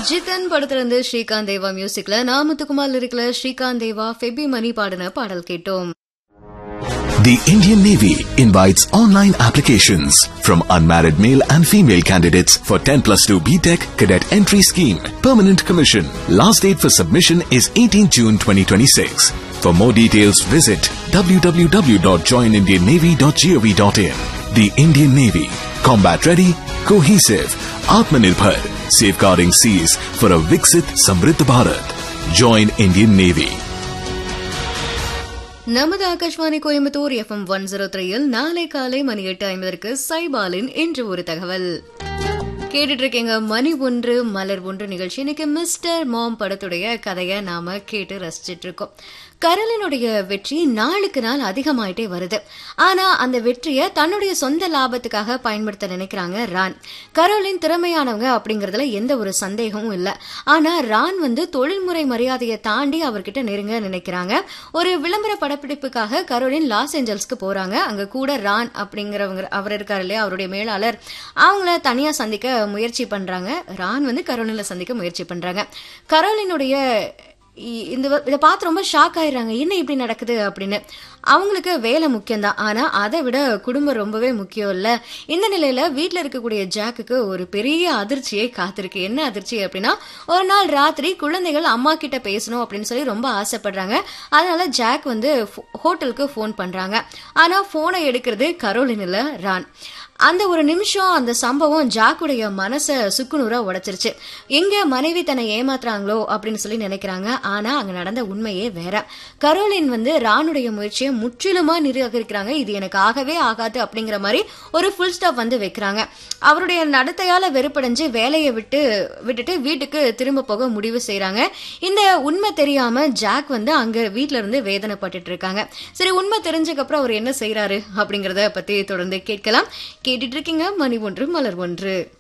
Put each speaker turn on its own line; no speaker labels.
ஜிதன் படத்துல இருந்து ஸ்ரீகாந்த் தேவா மியூசிக்ல நாமத்துக்குமார் இருக்கிற ஸ்ரீகாந்த் தேவா ஃபெபி மணி பாடின பாடல் கேட்டோம்
The Indian Navy invites online applications from unmarried male and female candidates for 10 plus 2 BTEC cadet entry scheme. Permanent commission. Last date for submission is 18 June 2026. For more details, visit www.joinindiannavy.gov.in. The Indian Navy. Combat ready, cohesive, Atmanirbhar, safeguarding seas for a Viksit Samriddh Bharat. Join Indian Navy.
நமது Akashvani Coimbatore FM one zero த்ரீயில் நாளை காலை மணி எட்டு ஐம்பதற்கு சைபாலின் இன்று ஒரு தகவல் கேட்டுட்டு இருக்கீங்க மணி ஒன்று மலர் ஒன்று நிகழ்ச்சி இன்னைக்கு மிஸ்டர் மாம் படத்துடைய கதையை நாம கேட்டு ரசிச்சிட்டு இருக்கோம் கரலினுடைய வெற்றி நாளுக்கு நாள் அதிகமாயிட்டே வருது ஆனா அந்த வெற்றியை தன்னுடைய சொந்த லாபத்துக்காக பயன்படுத்த நினைக்கிறாங்க ரான் கரோலின் திறமையானவங்க அப்படிங்கறதுல எந்த ஒரு சந்தேகமும் இல்ல ஆனா ரான் வந்து தொழில்முறை மரியாதையை தாண்டி அவர்கிட்ட நெருங்க நினைக்கிறாங்க ஒரு விளம்பர படப்பிடிப்புக்காக கரோலின் லாஸ் ஏஞ்சல்ஸ்க்கு போறாங்க அங்க கூட ரான் அப்படிங்கிறவங்க அவர் இருக்காரு இல்லையா அவருடைய மேலாளர் அவங்கள தனியா சந்திக்க முயற்சி பண்றாங்க ரான் வந்து கரோலின்ல சந்திக்க முயற்சி பண்றாங்க கரோலினுடைய இ- இந்த வ- இதை பார்த்து ரொம்ப ஷாக் ஆயிடுறாங்க என்ன இப்படி நடக்குது அப்படின்னு அவங்களுக்கு வேலை முக்கியம்தான் ஆனா அதை விட குடும்பம் ரொம்பவே முக்கியம் இல்ல இந்த நிலையில வீட்ல இருக்கக்கூடிய ஜாக்குக்கு ஒரு பெரிய அதிர்ச்சியை காத்திருக்கு என்ன அதிர்ச்சி அப்படின்னா ஒரு நாள் ராத்திரி குழந்தைகள் அம்மா கிட்ட பேசணும் அப்படின்னு சொல்லி ரொம்ப ஆசைப்படுறாங்க அதனால ஜாக் வந்து ஃபோ- ஹோட்டலுக்கு ஃபோன் பண்றாங்க ஆனா போனை எடுக்கிறது கரோலின் இல்ல ரான் அந்த ஒரு நிமிஷம் அந்த சம்பவம் ஜாக்குடைய மனசை சுக்குநூறா உடைச்சிருச்சு எங்க மனைவி தன்னை ஏமாத்துறாங்களோ அப்படின்னு சொல்லி நினைக்கிறாங்க ஆனா அங்க நடந்த உண்மையே வேற கரோலின் வந்து ராணுடைய முயற்சியை முற்றிலுமா நிராகரிக்கிறாங்க இது எனக்கு ஆகவே ஆகாது அப்படிங்கிற மாதிரி ஒரு ஃபுல் ஸ்டாப் வந்து வைக்கிறாங்க அவருடைய நடத்தையால வெறுப்படைஞ்சு வேலையை விட்டு விட்டுட்டு வீட்டுக்கு திரும்ப போக முடிவு செய்றாங்க இந்த உண்மை தெரியாம ஜாக் வந்து அங்க வீட்ல இருந்து வேதனைப்பட்டுட்டு இருக்காங்க சரி உண்மை தெரிஞ்சதுக்கு அப்புறம் அவர் என்ன செய்யறாரு அப்படிங்கறத பத்தி தொடர்ந்து கேட்கலாம் கேட்டுட்டு இருக்கீங்க மணி ஒன்று மலர் ஒன்று